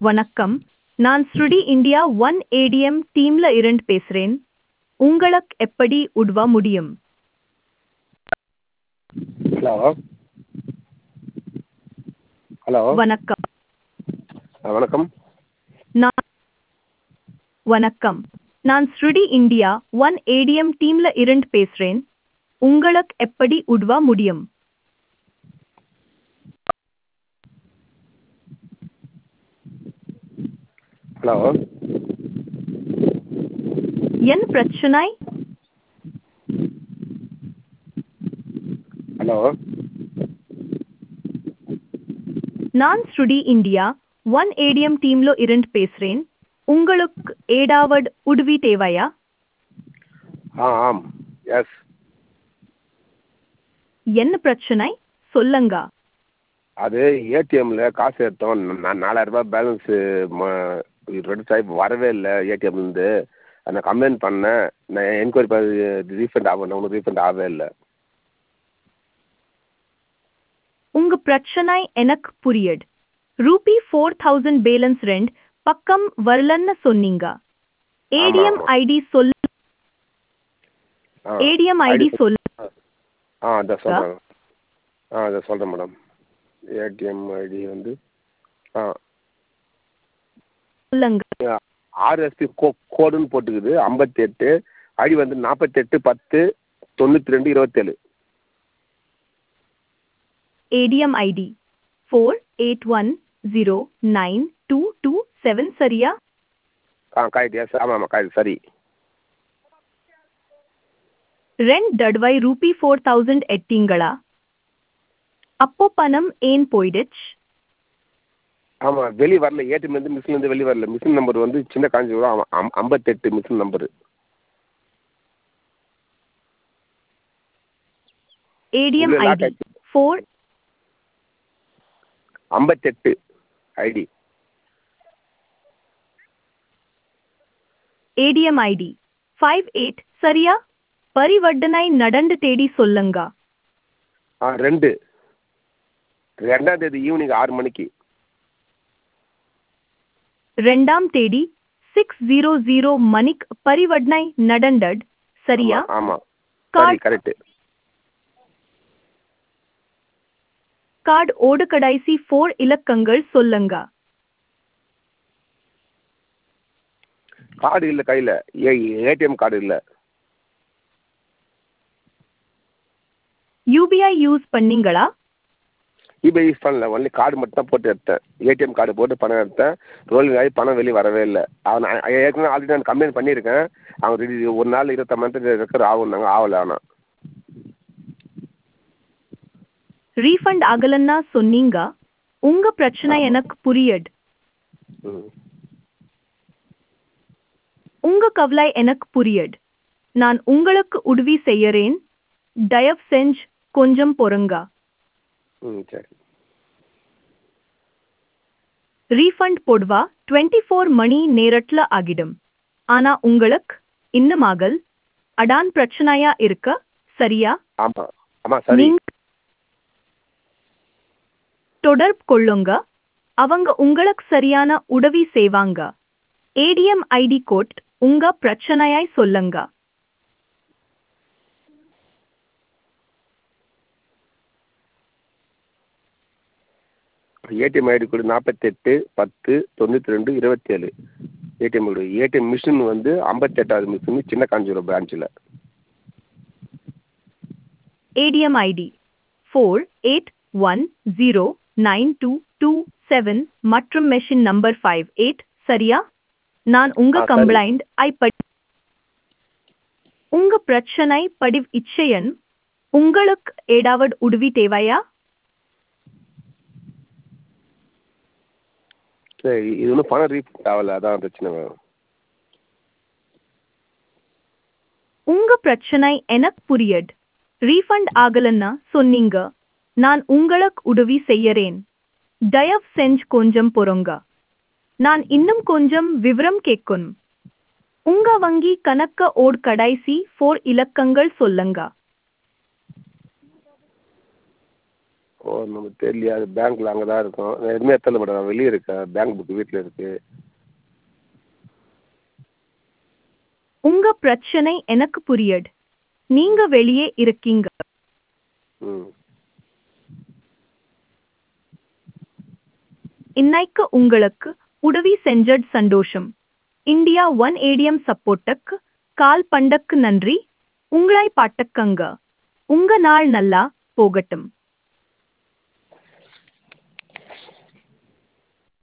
வணக்கம் நான் ஸ்ருடி இந்தியா ஒன் ஏடிஎம் டீம்ல இருந்து பேசுறேன் உங்களுக்கு எப்படி உதவ முடியும் ஹலோ ஹலோ வணக்கம் ஆ வணக்கம் நான் வணக்கம் நான் ஸ்ருடி இந்தியா ஒன் ஏடிஎம் டீம்ல இருந்து பேசுறேன் உங்களுக்கு எப்படி உதவ முடியும் ஹலோ என் பிரச்சனை ஹலோ நான் ஸ்ருடி இந்தியா ஒன் ஏடிஎம் டீம்ல இருந்து பேசுறேன் உங்களுக்கு ஏதாவது உதவி தேவையா ஆ ஆம் எஸ் என்ன பிரச்சனை சொல்லுங்க அது ஏடிஎம்மில் காசு எடுத்தோம் நான் நாலாயிரரூபா பேலன்ஸு ரெண்டு ஆகி வரவே இல்லை ஏடிஎம்லேருந்து நான் கம்ப்ளைண்ட் பண்ணேன் நான் என்கொயரி பண்ணி ரீஃபண்ட் ஆகணும் உனக்கு ரீஃபண்ட் ஆகவே இல்லை உங்க பிரச்சனை எனக்கு புரியுது ரூபி ஃபோர் தௌசண்ட் பேலன்ஸ் ரெண்ட் பக்கம் வரலன்னு சொன்னீங்க ஏடிஎம் ஆமா. ஐடி சொல் ஆ ஏடிஎம் ஐடி ID சொல் ஆ அதை சொல்கிறேன் ஆ அதை சொல்கிறேன் மேடம் ஏடிஎம் ஐடி வந்து ஆ சொல்லுங்க ஆர்எஸ்பி கோ கோடுன்னு போட்டுக்குது ஐம்பத்தி எட்டு ஐடி வந்து நாற்பத்தெட்டு பத்து தொண்ணூற்றி ரெண்டு இருபத்தேழு ATM ID four eight one zero nine two two seven சரியா ஆ கரெக்ட் எஸ் ஆமாம் ஆமாம் கரெக்ட் சரி ரெண்ட் தடவை ரூபி ஃபோர் தௌசண்ட் எட்டீங்களா அப்போ பணம் ஏன் போயிடுச்சு ஆமாம் வெளியே வரல ஏடிஎம்லேருந்து மிஷின்லேருந்து வெளியே வரல மிஷின் நம்பர் வந்து சின்ன காஞ்சிபுரம் அம்- அம் ஐம்பத்தெட்டு மிஷின் நம்பரு ஏடிஎம் உள்ள lock ஐடி ஆயிடுச்சு. ஃபோர் ஐம்பத்தெட்டு ID ATM ID five eight சரியா பரிவர்த்தனை நடந்து தேடி சொல்லுங்க ஆ ரெண்டு ரெண்டாம் தேதி ஈவினிங் ஆறு மணிக்கு ரெண்டாம் தேதி சிக்ஸ் ஜீரோ ஜீரோ மணிக் பரிவர்த்தனை நடந்தது சரியா ஆமாம் சரி கார்டு கரெக்டு கார்டு ஓடு கடைசி ஃபோர் இலக்கங்கள் சொல்லுங்க கார்டு இல்லை கையில் ஏ ஏடிஎம் கார்டு இல்லை யூபிஐ யூஸ் பண்ணீங்களா இபே யூஸ் பண்ணல ஒன்லி கார்டு மட்டும் தான் போட்டு எடுத்தேன் ஏடிஎம் கார்டு போட்டு பணம் எடுத்தேன் ரோலிங் ஆகி பணம் வெளியே வரவே இல்லை அவன் நான் ஏற்கனவே ஆல்ரெடி நான் கம்ப்ளைண்ட் பண்ணியிருக்கேன் அவங்க இது ஒரு நாள் இருபத்தி மணி ரெக்கர் ஆகுனாங்க ஆகலை ஆனால் ரீஃபண்ட் ஆகலன்னா சொன்னீங்க உங்க பிரச்சனை ஆமா. எனக்கு புரியுது ம் உங்க கவலை எனக்கு புரியுது நான் உங்களுக்கு உதவி செய்யறேன் தயவு செஞ்சு கொஞ்சம் பொறுங்க ம் சரி ரீஃபண்ட் போடுவா டுவெண்ட்டி ஃபோர் மணி நேரத்துல ஆகிடும் ஆனா உங்களுக்கு இன்னும் ஆகல் அடான் பிரச்சனையா இருக்க சரியா ஆமாம் ஆமாம் சரி நீங்க தொடர்பு கொள்ளுங்க அவங்க உங்களுக்கு சரியான உதவி செய்வாங்க ஏடிஎம் ஐடி கோட் உங்க பிரச்சனையாய் சொல்லுங்க ஏடிஎம் ஐடி கூட நாற்பத்தெட்டு பத்து தொண்ணூற்றி ரெண்டு இருபத்தேழு ஏடிஎம் ஐடி ஏடிஎம் மிஷின் வந்து ஐம்பத்தெட்டாவது மிஷின் சின்ன காஞ்சிபுரம் பிரான்ச்சில் ATM ID four eight one zero nine two two seven மற்றும் மெஷின் நம்பர் ஃபைவ் எயிட் சரியா நான் உங்க ஆ, சரி. கம்ப்ளைண்ட் ஐ படி உங்க பிரச்சனை படிவ் இச்சையன் உங்களுக்கு ஏதாவது உதவி தேவையா சரி இது ஒன்றும் பணம் ரீஃபண்ட் ஆகலை அதான் பிரச்சனை உங்க பிரச்சனை எனக்கு புரியுது ரீஃபண்ட் ஆகலன்னா சொன்னீங்க நான் உங்களுக்கு உதவி செய்யறேன் தயவு செஞ்சு கொஞ்சம் பொறுங்க நான் இன்னும் கொஞ்சம் விவரம் கேட்கணும் உங்க வங்கி கணக்க ஓட் கடைசி ஃபோர் இலக்கங்கள் சொல்லுங்க ஓ நமக்கு தெரியலையே அது பேங்க்கில் அங்கே தான் இருக்கும் நான் எதுவுமே எடுத்து வரல மேடம் நான் வெளியே இருக்கேன் பேங்க் புக்கு வீட்டில் இருக்குது உங்க பிரச்சனை எனக்கு புரியுது நீங்க வெளியே இருக்கீங்க ம் இன்னைக்கு உங்களுக்கு உதவி செஞ்சது சந்தோஷம் இந்தியா ஒன் ஏடிஎம் சப்போர்ட்டுக்கு கால் பண்டக்கு நன்றி உங்களை பாட்டக்கங்க உங்க நாள் நல்லா போகட்டும்